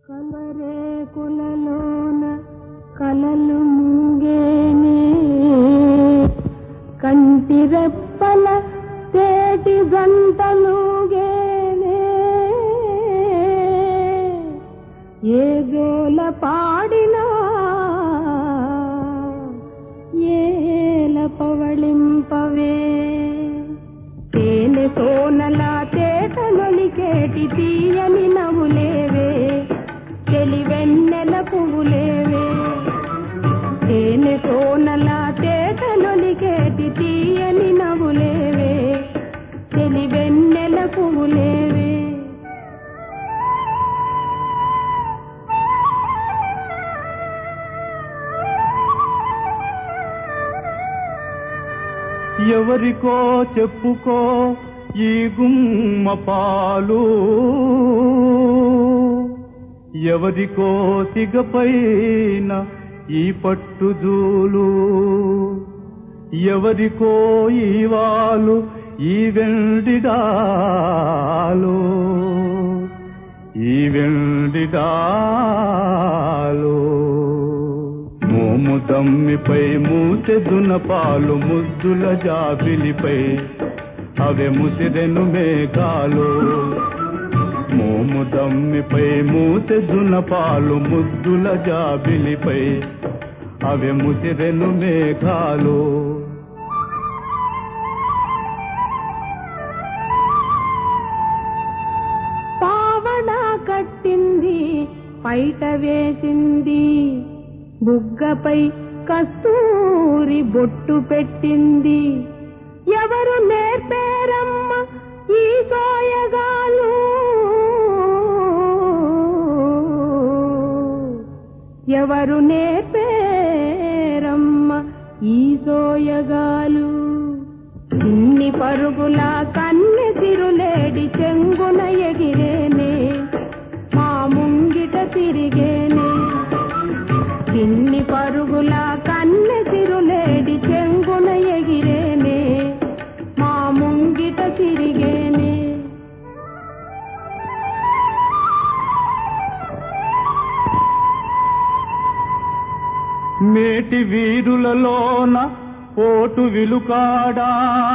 కలరేకులలోన కలలు ముంగేనే కంటి రెప్పల తేటి గంటలుగేనే ఏ గోల పాడినా ఏల పవళింపవే తేనె సోనల తేటలొలికేటి తీయని నవ్వులేవే తెలివెన్నెల పువ్వులేవే తేనె సోనల తేటలొలికేటి తీయని నవ్వులేవే తెలివెన్నెల పువ్వులేవే ఎవరికో చెప్పుకో ఈ గుమ్మ పాలు ఎవరికో సిగపైన ఈ పట్టుజూలు ఎవరికో ఈ వాలు ఈ వెండిడాలు ఈ వెండిడాలు మోము దమ్మిపై మూసెదున పాలు ముద్దుల జాబిలిపై అవే ముసిరెను మేఘాలు మోము దమ్మిపై మూసెదున పాలు ముద్దుల జాబిలిపై అవే ముసిరెను మేఘాలు పావడ కట్టింది పైట వేసింది బుగ్గపై కస్తూరి బొట్టు పెట్టింది ఎవరు నేర్పేరమ్మ ఈ సోయగాలు ఎవరు నేర్పేరమ్మ ఈ సోయగాలు ఇన్ని పరుగుల కన్నె తిరులేడి చెంగున ఎగిరేనే మా ముంగిట తిరిగేనే చిన్ని పరుగుల కన్నె తిరులేడి చెంగున ఎగిరేనే మా ముంగిట తిరిగేనే మేటి వీరులలోన పోటు విలుకాడా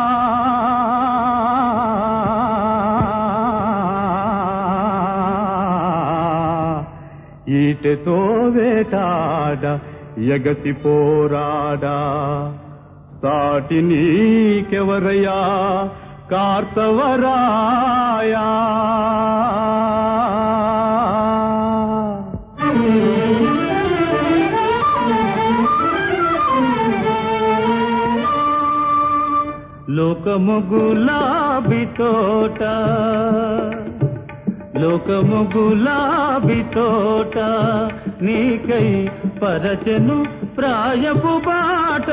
ఈటెతో వేటాడ ఎగసి పోరాడా సాటి నీకెవరయ్యా కార్తవరాయా లోకము గులాబీ తోట లోకము గులాబీ తోట నీకై పరచెను ప్రాయపు బాట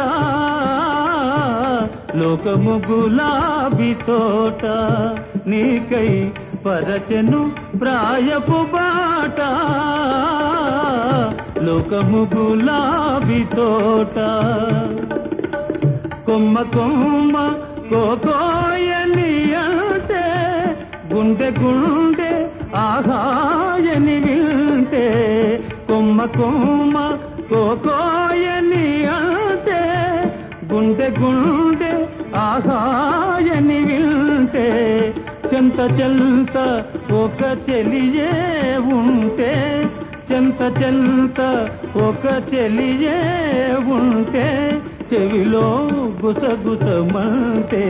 లోకము గులాబీ తోట నీకై పరచెను ప్రాయపు బాట లోకము గులాబీ తోట కొమ్మ కొమ్మ కోకోయని అంటే గుండె గుండె ఆహాయని వింటే కొమ్మ కొమ్మ కోకోయని అంటే గుండె గుండె ఆహాయని వింటే చెంత చెంత ఒక చెలియే ఉంటే చెంత చెంత ఒక చెలియే ఉంటే చెవిలో గుసగుసమంటే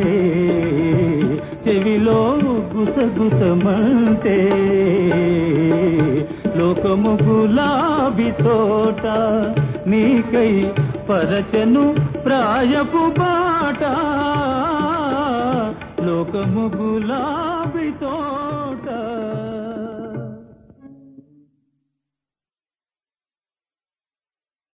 చెవిలో గుసగుసమంటే లోకము గులాబీ తోట నీకై పరచను ప్రాయపు బాట లోకము గులాబీ తోట